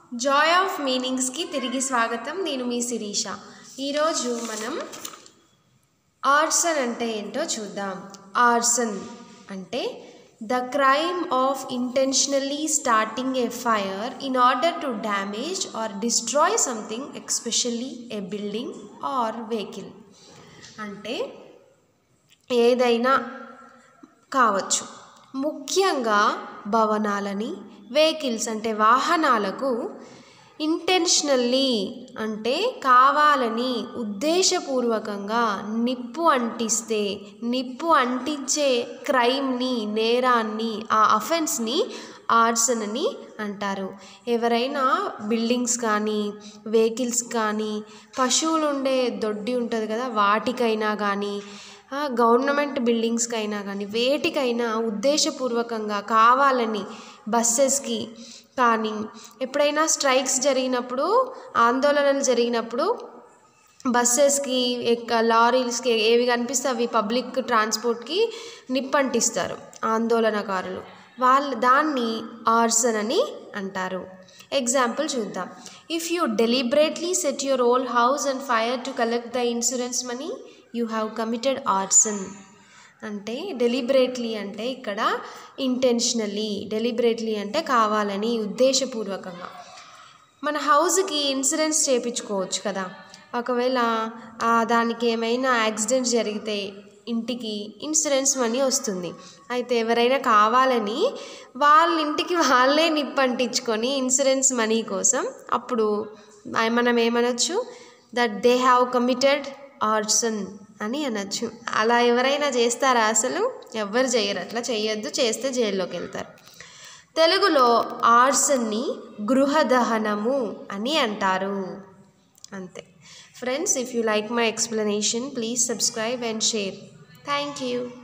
Joy of మీనింగ్స్కి తిరిగి స్వాగతం నేను మీ శిరీష ఈరోజు మనం ఆర్సన్ అంటే ఏంటో చూద్దాం ఆర్సన్ అంటే the crime of intentionally starting a fire in order to damage or destroy something especially a building or vehicle అంటే ఏదైనా కావచ్చు ముఖ్యంగా భవనాలని వెహికల్స్ అంటే వాహనాలకు ఇంటెన్షనల్లీ అంటే కావాలని ఉద్దేశపూర్వకంగా నిప్పు అంటిస్తే నిప్పు అంటించే క్రైమ్ని నేరాన్ని ఆ అఫెన్స్ని ఆర్సన్ అని అంటారు ఎవరైనా బిల్డింగ్స్ కానీ వెహికల్స్ కానీ పశువులు ఉండే దొడ్డి ఉంటుంది కదా వాటికైనా కానీ గవర్నమెంట్ బిల్డింగ్స్కైనా కానీ వేటికైనా ఉద్దేశపూర్వకంగా కావాలని బస్సెస్కి కానీ ఎప్పుడైనా స్ట్రైక్స్ జరిగినప్పుడు ఆందోళనలు జరిగినప్పుడు బస్సెస్కి ఎక్క లారీస్కి ఏవి కనిపిస్తే అవి పబ్లిక్ ట్రాన్స్పోర్ట్కి నిప్పంటిస్తారు ఆందోళనకారులు వాళ్ళు దాన్ని ఆర్సన్ అని అంటారు ఎగ్జాంపుల్ చూద్దాం if you deliberately set your old house and fire to collect the insurance money you have committed arson అంటే డెలిబరేట్లీ అంటే ఇక్కడ ఇంటెన్షనల్లీ డెలిబరేట్లీ అంటే కావాలని ఉద్దేశపూర్వకంగా మన హౌస్కి ఇన్సూరెన్స్ చేయించుకోవచ్చు కదా ఒకవేళ దానికి ఏమైనా యాక్సిడెంట్ జరిగితే ఇంటికి ఇన్సూరెన్స్ మనీ వస్తుంది అయితే ఎవరైనా కావాలని వాళ్ళ ఇంటికి వాళ్ళే నిప్పంటించుకొని ఇన్సూరెన్స్ మనీ కోసం అప్పుడు మనం ఏమనొచ్చు that they have committed arson అని అనొచ్చు అలా ఎవరైనా చేస్తారా అసలు ఎవ్వరు చేయరు అట్లా చేయొద్దు చేస్తే జైల్లోకి వెళ్తారు తెలుగులో ఆర్సన్ని గృహదహనము అని అంటారు అంతే friends if you like my explanation please subscribe and share thank you